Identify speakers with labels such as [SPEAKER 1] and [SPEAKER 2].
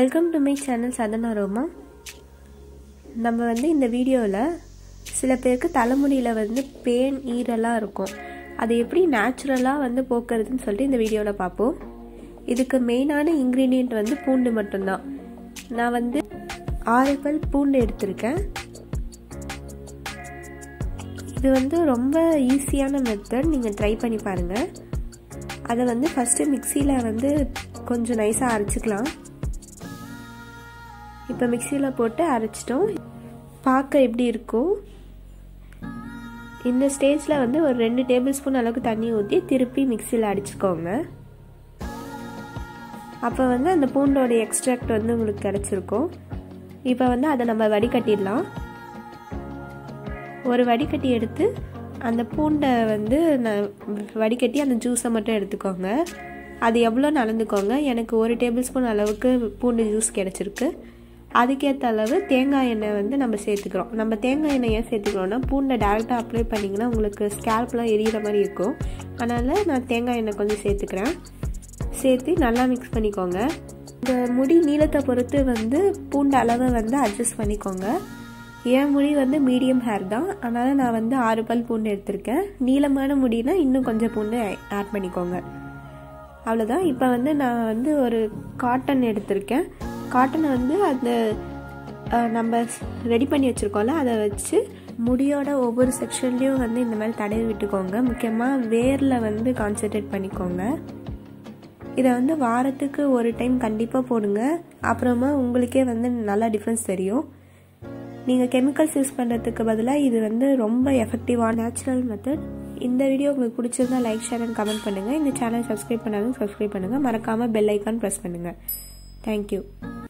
[SPEAKER 1] welcome to my channel Sadhana Roma நம்ம வந்து இந்த வீடியோவில் சில பேருக்கு தலைமுடியில் வந்து பேன் ஈரெல்லாம் இருக்கும் அதை எப்படி நேச்சுரலாக வந்து போக்குறதுன்னு சொல்லிட்டு இந்த வீடியோவில் பார்ப்போம் இதுக்கு மெயினான இன்க்ரீடியண்ட் வந்து பூண்டு மட்டும்தான் நான் வந்து ஆறு பல் பூண்டு எடுத்திருக்கேன் இது வந்து ரொம்ப ஈஸியான மெத்தட் நீங்கள் ட்ரை பண்ணி பாருங்கள் அதை வந்து ஃபஸ்ட்டு மிக்சியில் வந்து கொஞ்சம் நைஸாக அரைச்சிக்கலாம் இப்போ மிக்சியில் போட்டு அரைச்சிட்டோம் பார்க்க எப்படி இருக்கும் இந்த ஸ்டேஜில் வந்து ஒரு ரெண்டு டேபிள் ஸ்பூன் அளவுக்கு தண்ணி ஊற்றி திருப்பி மிக்சியில் அடிச்சுக்கோங்க அப்போ வந்து அந்த பூண்டோட எக்ஸ்ட்ராக்ட் வந்து உங்களுக்கு கிடச்சிருக்கும் இப்போ வந்து அதை நம்ம வடிகட்டிடலாம் ஒரு வடிகட்டி எடுத்து அந்த பூண்டை வந்து நான் வடிகட்டி அந்த ஜூஸை மட்டும் எடுத்துக்கோங்க அது எவ்வளோ நலந்துக்கோங்க எனக்கு ஒரு டேபிள் ஸ்பூன் அளவுக்கு பூண்டு ஜூஸ் கிடச்சிருக்கு அதுக்கேற்ற அளவு தேங்காய் எண்ணெய் வந்து நம்ம சேர்த்துக்கிறோம் நம்ம தேங்காய் எண்ணெய் ஏன் சேர்த்துக்கிறோம்னா பூண்டை டேரெக்டாக அப்ளை பண்ணிங்கன்னா உங்களுக்கு ஸ்கேல்ப்லாம் எரியிற மாதிரி இருக்கும் அதனால் நான் தேங்காய் எண்ணெய் கொஞ்சம் சேர்த்துக்கிறேன் சேர்த்து நல்லா மிக்ஸ் பண்ணிக்கோங்க இந்த முடி நீளத்தை பொறுத்து வந்து பூண்டு அளவை வந்து அட்ஜஸ்ட் பண்ணிக்கோங்க என் முடி வந்து மீடியம் ஹேர் தான் அதனால் நான் வந்து ஆறு பல் பூண்டு எடுத்திருக்கேன் நீளமான முடினா இன்னும் கொஞ்சம் பூண்டு ஆட் பண்ணிக்கோங்க அவ்வளோதான் இப்போ வந்து நான் வந்து ஒரு காட்டன் எடுத்திருக்கேன் காட்டனை வந்து அந்த நம்ம ரெடி பண்ணி வச்சுருக்கோம்ல அதை வச்சு முடியோட ஒவ்வொரு செக்ஷன்லேயும் வந்து இந்த மாதிரி தடவி விட்டுக்கோங்க முக்கியமாக வேரில் வந்து கான்சென்ட்ரேட் பண்ணிக்கோங்க இதை வந்து வாரத்துக்கு ஒரு டைம் கண்டிப்பாக போடுங்க அப்புறமா உங்களுக்கே வந்து நல்லா டிஃப்ரென்ஸ் தெரியும் நீங்கள் கெமிக்கல்ஸ் யூஸ் பண்ணுறதுக்கு பதிலாக இது வந்து ரொம்ப எஃபெக்டிவான நேச்சுரல் மெத்தட் இந்த வீடியோ உங்களுக்கு பிடிச்சிருந்தா லைக் ஷேர் அண்ட் கமெண்ட் பண்ணுங்கள் இந்த சேனல் சப்ஸ்கிரைப் பண்ணாலும் சப்ஸ்கிரைப் பண்ணுங்கள் மறக்காமல் பெல் ஐக்கான் ப்ரெஸ் பண்ணுங்கள் தேங்க்யூ